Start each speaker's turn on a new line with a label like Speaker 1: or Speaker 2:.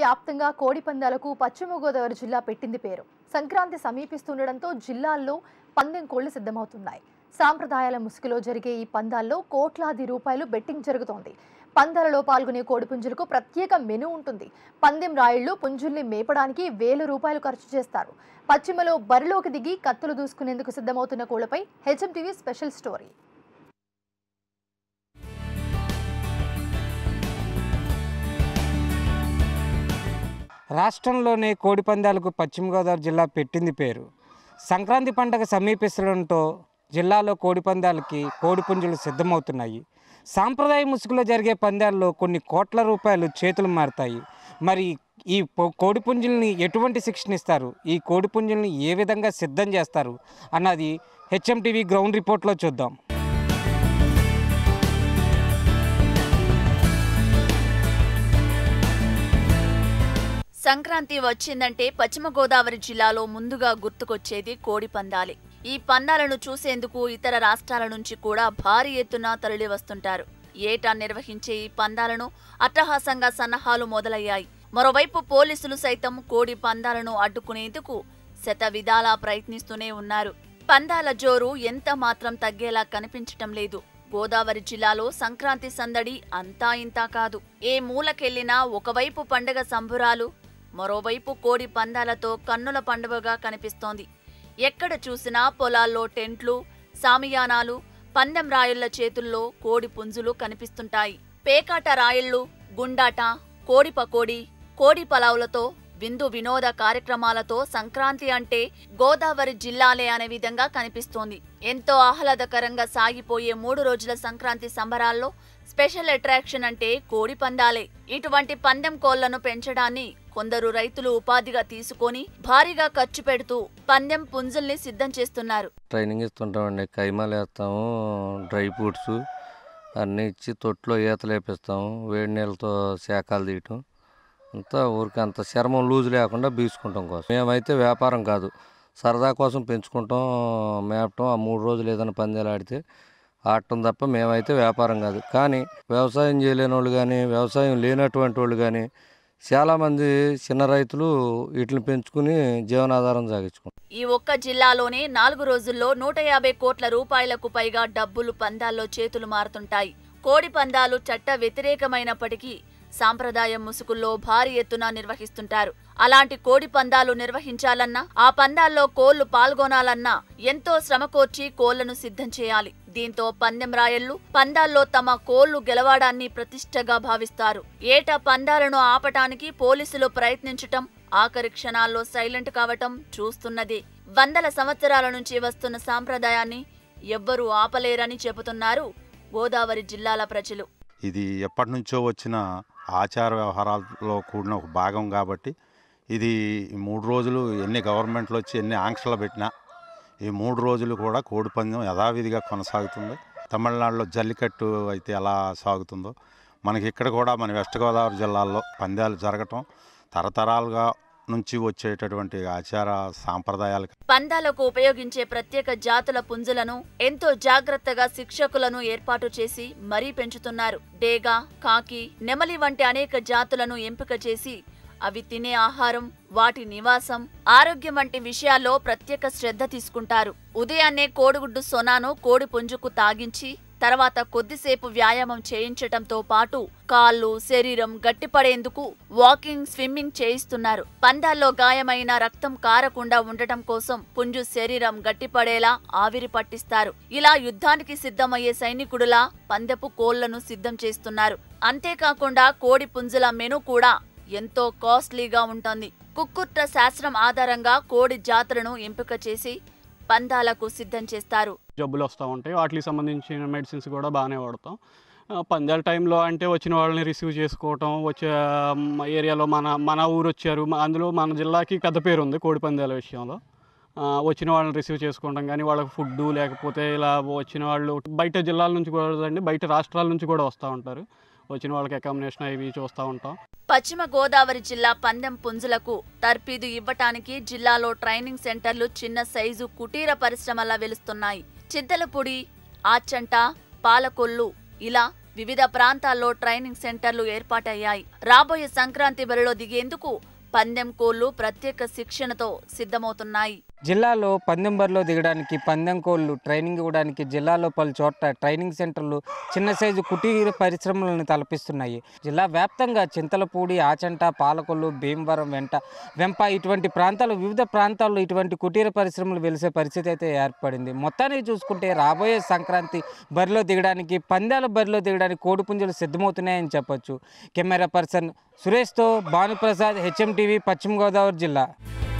Speaker 1: వ్యాప్తంగా కోడి పందాలకు పశ్చిమ గోదావరి జిల్లా పెట్టింది పేరు సంక్రాంతి సమీపిస్తుండటంతో జిల్లాల్లో పందెం కోళ్లు సిద్ధమవుతున్నాయి సాంప్రదాయాల ముసుగులో జరిగే ఈ పందాల్లో కోట్లాది రూపాయలు బెట్టింగ్ జరుగుతోంది పందాలలో పాల్గొనే కోడిపుంజులకు ప్రత్యేక మెను ఉంటుంది పందెం రాయిళ్లు పుంజుల్ని మేపడానికి వేల రూపాయలు ఖర్చు చేస్తారు పశ్చిమలో బరిలోకి దిగి కత్తులు దూసుకునేందుకు సిద్ధమవుతున్న కోళ్లపై హెచ్ఎం టీవీ స్పెషల్ స్టోరీ
Speaker 2: రాష్ట్రంలోనే కోడి పందాలకు పశ్చిమ గోదావరి జిల్లా పెట్టింది పేరు సంక్రాంతి పండగ సమీపిస్తుండటంతో జిల్లాలో కోడి పందాలకి కోడి పుంజులు సిద్ధమవుతున్నాయి సాంప్రదాయ ముసుగులో జరిగే పందాల్లో కొన్ని కోట్ల రూపాయలు చేతులు మారుతాయి మరి ఈ పొ- కోడి పుంజుల్ని ఎటువంటి శిక్షణ ఇస్తారు ఈ కోడి పుంజుల్ని ఏ విధంగా సిద్ధం చేస్తారు అన్నది హెచ్ఎం టీవీ గ్రౌండ్ రిపోర్ట్లో చూద్దాం
Speaker 3: సంక్రాంతి వచ్చిందంటే పశ్చిమ గోదావరి జిల్లాలో ముందుగా గుర్తుకొచ్చేది కోడి పందాలే ఈ పందాలను చూసేందుకు ఇతర రాష్ట్రాల నుంచి కూడా భారీ ఎత్తున తరలి వస్తుంటారు ఏటా నిర్వహించే ఈ పందాలను అట్టహాసంగా సన్నాహాలు మొదలయ్యాయి మరోవైపు పోలీసులు సైతం కోడి పందాలను అడ్డుకునేందుకు శత విధాలా ప్రయత్నిస్తూనే ఉన్నారు పందాల జోరు ఎంత మాత్రం తగ్గేలా కనిపించటం లేదు గోదావరి జిల్లాలో సంక్రాంతి సందడి అంతా ఇంతా కాదు ఏ మూలకెళ్లినా ఒకవైపు పండగ సంబురాలు మరోవైపు కోడి పందాలతో కన్నుల పండుగగా కనిపిస్తోంది ఎక్కడ చూసినా పొలాల్లో టెంట్లు సామియానాలు పందెం రాయుళ్ల చేతుల్లో కోడి పుంజులు కనిపిస్తుంటాయి పేకాట రాయుళ్లు గుండాట కోడి పకోడి కోడి పలావులతో విందు వినోద కార్యక్రమాలతో సంక్రాంతి అంటే గోదావరి జిల్లాలే అనే విధంగా కనిపిస్తోంది ఎంతో ఆహ్లాదకరంగా సాగిపోయే మూడు రోజుల సంక్రాంతి సంబరాల్లో స్పెషల్ అట్రాక్షన్ అంటే కోడి పందాలే ఇటువంటి పందెం కోళ్లను పెంచడాన్ని కొందరు రైతులు ఉపాధిగా తీసుకొని భారీగా ఖర్చు పెడుతూ పందెం పుంజుల్ని సిద్ధం చేస్తున్నారు
Speaker 4: ట్రైనింగ్ ఇస్తుంటామండి కైమాలు వేస్తాము డ్రై ఫ్రూట్స్ అన్నీ ఇచ్చి తొట్లో ఈతలు వేపిస్తాము వేడి నీళ్ళతో శాఖలు తీయటం అంతా ఊరికి అంత చర్మం లూజ్ లేకుండా బీసుకుంటాం కోసం మేమైతే వ్యాపారం కాదు సరదా కోసం పెంచుకుంటాం మేపటం ఆ మూడు రోజులు ఏదైనా పందాలు ఆడితే ఆడటం తప్ప మేమైతే వ్యాపారం కాదు కానీ వ్యవసాయం చేయలేని వాళ్ళు కానీ వ్యవసాయం లేనటువంటి వాళ్ళు కానీ చాలామంది చిన్న రైతులు వీటిని పెంచుకుని జీవనాధారం సాగించుకుంటారు
Speaker 3: ఈ ఒక్క జిల్లాలోనే నాలుగు రోజుల్లో నూట యాభై కోట్ల రూపాయలకు పైగా డబ్బులు పందాల్లో చేతులు మారుతుంటాయి కోడి పందాలు చట్ట వ్యతిరేకమైనప్పటికీ సాంప్రదాయం ముసుగుల్లో భారీ ఎత్తున నిర్వహిస్తుంటారు అలాంటి కోడి పందాలు నిర్వహించాలన్నా ఆ పందాల్లో కోళ్లు పాల్గొనాలన్నా ఎంతో శ్రమకోర్చి కోళ్లను సిద్ధం చేయాలి దీంతో పందెం రాయళ్లు పందాల్లో తమ కోళ్లు గెలవడాన్ని ప్రతిష్టగా భావిస్తారు ఏటా పందాలను ఆపటానికి పోలీసులు ప్రయత్నించటం ఆఖరి క్షణాల్లో సైలెంట్ కావటం చూస్తున్నదే వందల సంవత్సరాల నుంచి వస్తున్న సాంప్రదాయాన్ని ఎవ్వరూ ఆపలేరని చెబుతున్నారు గోదావరి జిల్లాల ప్రజలు
Speaker 5: ఇది ఎప్పటి నుంచో వచ్చిన ఆచార వ్యవహారాల్లో కూడిన ఒక భాగం కాబట్టి ఇది ఈ మూడు రోజులు ఎన్ని గవర్నమెంట్లు వచ్చి ఎన్ని ఆంక్షలు పెట్టినా ఈ మూడు రోజులు కూడా కోడిపందెం యథావిధిగా కొనసాగుతుంది తమిళనాడులో జల్లికట్టు అయితే ఎలా సాగుతుందో మనకి ఇక్కడ కూడా మన వెస్ట్ గోదావరి జిల్లాల్లో పందాలు జరగటం తరతరాలుగా నుంచి వచ్చేటటువంటి ఆచార సాంప్రదాయాలు
Speaker 3: పందాలకు ఉపయోగించే ప్రత్యేక జాతుల పుంజులను ఎంతో జాగ్రత్తగా శిక్షకులను ఏర్పాటు చేసి మరీ పెంచుతున్నారు డేగా కాకి నెమలి వంటి అనేక జాతులను ఎంపిక చేసి అవి తినే ఆహారం వాటి నివాసం ఆరోగ్యం వంటి విషయాల్లో ప్రత్యేక శ్రద్ధ తీసుకుంటారు ఉదయాన్నే కోడిగుడ్డు సొనాను కోడి పుంజుకు తాగించి తర్వాత కొద్దిసేపు వ్యాయామం చేయించటంతో పాటు కాళ్ళు శరీరం గట్టిపడేందుకు వాకింగ్ స్విమ్మింగ్ చేయిస్తున్నారు పందాల్లో గాయమైన రక్తం కారకుండా ఉండటం కోసం పుంజు శరీరం గట్టిపడేలా ఆవిరి పట్టిస్తారు ఇలా యుద్ధానికి సిద్ధమయ్యే సైనికుడులా పందెపు కోళ్లను సిద్ధం చేస్తున్నారు అంతేకాకుండా కోడి పుంజుల మెను కూడా ఎంతో కాస్ట్లీగా ఉంటుంది కుక్కుట్ట శాస్త్రం ఆధారంగా కోడి జాతులను ఎంపిక చేసి పందాలకు సిద్ధం చేస్తారు
Speaker 6: జబ్బులు వస్తూ ఉంటాయి వాటికి సంబంధించిన మెడిసిన్స్ కూడా బాగానే వాడతాం ఆ, పందాల టైంలో అంటే వచ్చిన వాళ్ళని రిసీవ్ చేసుకోవటం వచ్చే మ, ఏరియాలో మన మన ఊరు వచ్చారు మ- అందులో మన జిల్లాకి పెద్ద పేరు ఉంది కోడి పందాల విషయంలో ఆ, వచ్చిన వాళ్ళని రిసీవ్ చేసుకోవడం కానీ వాళ్ళకి ఫుడ్ లేకపోతే ఇలా వచ్చిన వాళ్ళు బయట జిల్లాల నుంచి కూడా అండి బయట రాష్ట్రాల నుంచి కూడా వస్తూ ఉంటారు వచ్చిన వాళ్ళకి అకామిడేషన్ అవి చూస్తూ ఉంటాం
Speaker 3: పశ్చిమ గోదావరి జిల్లా పందెం పుంజులకు తర్పీదు ఇవ్వటానికి జిల్లాలో ట్రైనింగ్ సెంటర్లు చిన్న సైజు కుటీర పరిశ్రమలా వెలుస్తున్నాయి చింతలపూడి ఆచంట పాలకొల్లు ఇలా వివిధ ప్రాంతాల్లో ట్రైనింగ్ సెంటర్లు ఏర్పాటయ్యాయి రాబోయే సంక్రాంతి బరిలో దిగేందుకు పందెం కోళ్లు ప్రత్యేక శిక్షణతో సిద్ధమవుతున్నాయి
Speaker 2: జిల్లాలో పందెం బరిలో దిగడానికి పందెం కోళ్ళు ట్రైనింగ్ ఇవ్వడానికి జిల్లాలో పలు చోట్ల ట్రైనింగ్ సెంటర్లు చిన్న సైజు కుటీర పరిశ్రమలను తలపిస్తున్నాయి జిల్లా వ్యాప్తంగా చింతలపూడి ఆచంట పాలకొల్లు భీమవరం వెంట వెంప ఇటువంటి ప్రాంతాలు వివిధ ప్రాంతాల్లో ఇటువంటి కుటీర పరిశ్రమలు వెలిసే పరిస్థితి అయితే ఏర్పడింది మొత్తానికి చూసుకుంటే రాబోయే సంక్రాంతి బరిలో దిగడానికి పందాల బరిలో దిగడానికి కోడిపుంజలు సిద్ధమవుతున్నాయని చెప్పొచ్చు కెమెరా పర్సన్ సురేష్తో భానుప్రసాద్ హెచ్ఎం టీవీ పశ్చిమ గోదావరి జిల్లా